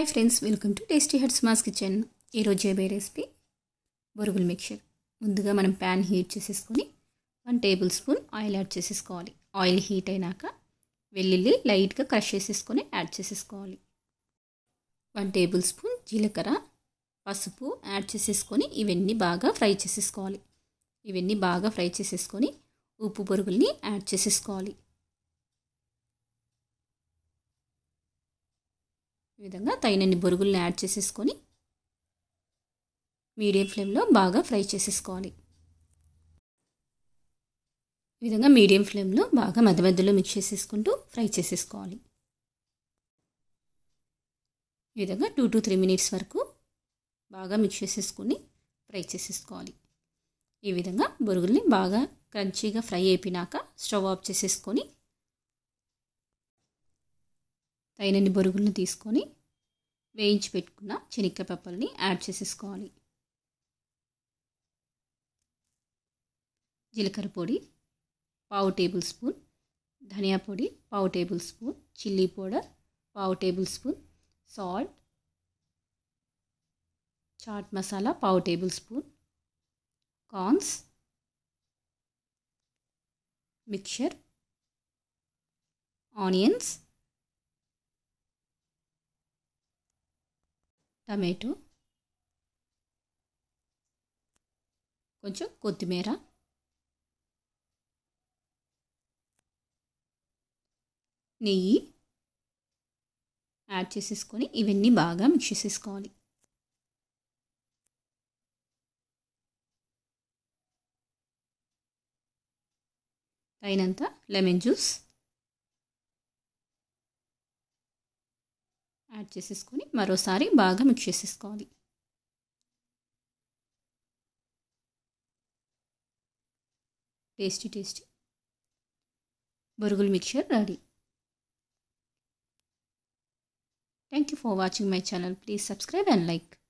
hi friends welcome to tasty heads mass kitchen ఈరోజు చేయబోయే recipe బొరుగుల మిక్చర్ ముందుగా మనం ప్యాన్ హీట్ చేసేసుకొని one table spoon oil add చేసేసుకోవాలి ఆయిల్ హీట్ అయినాక వెల్లుల్లి లైట్గా క్రష్ చేసేసుకొని యాడ్ చేసేసుకోవాలి వన్ టేబుల్ స్పూన్ జీలకర్ర పసుపు యాడ్ చేసేసుకొని ఇవన్నీ బాగా ఫ్రై చేసేసుకోవాలి ఇవన్నీ బాగా ఫ్రై చేసేసుకొని ఉప్పు బొరుగుల్ని యాడ్ చేసేసుకోవాలి ఈ విధంగా తగినన్ని బొరుగుల్ని యాడ్ చేసేసుకొని మీడియం ఫ్లేమ్లో బాగా ఫ్రై చేసేసుకోవాలి ఈ విధంగా మీడియం ఫ్లేమ్లో బాగా మధ్య మధ్యలో మిక్స్ చేసేసుకుంటూ ఫ్రై చేసేసుకోవాలి ఈ విధంగా టూ టు త్రీ మినిట్స్ వరకు బాగా మిక్స్ చేసేసుకొని ఫ్రై చేసేసుకోవాలి ఈ విధంగా బొరుగుల్ని బాగా క్రంచీగా ఫ్రై అయిపోయినాక స్టవ్ ఆఫ్ చేసేసుకొని తగినన్ని బొరుగులను తీసుకొని వేయించి పెట్టుకున్న శనక్కాయ పప్పుల్ని యాడ్ చేసేసుకోవాలి జీలకర్ర పొడి పావు టేబుల్ స్పూన్ ధనియా పొడి పావు టేబుల్ స్పూన్ చిల్లీ పౌడర్ పావు table spoon salt chaat masala పావు table spoon corns mixture onions tomato కొంచెం కొత్తిమీర నెయ్యి యాడ్ చేసేసుకొని ఇవన్నీ బాగా మిక్స్ చేసేసుకోవాలి తగినంత లెమన్ జ్యూస్ యాడ్ చేసేసుకొని మరోసారి బాగా మిక్స్ చేసేసుకోవాలి టేస్టీ టేస్టీ బొరుగుల mixture ready thank you for watching my channel please subscribe and like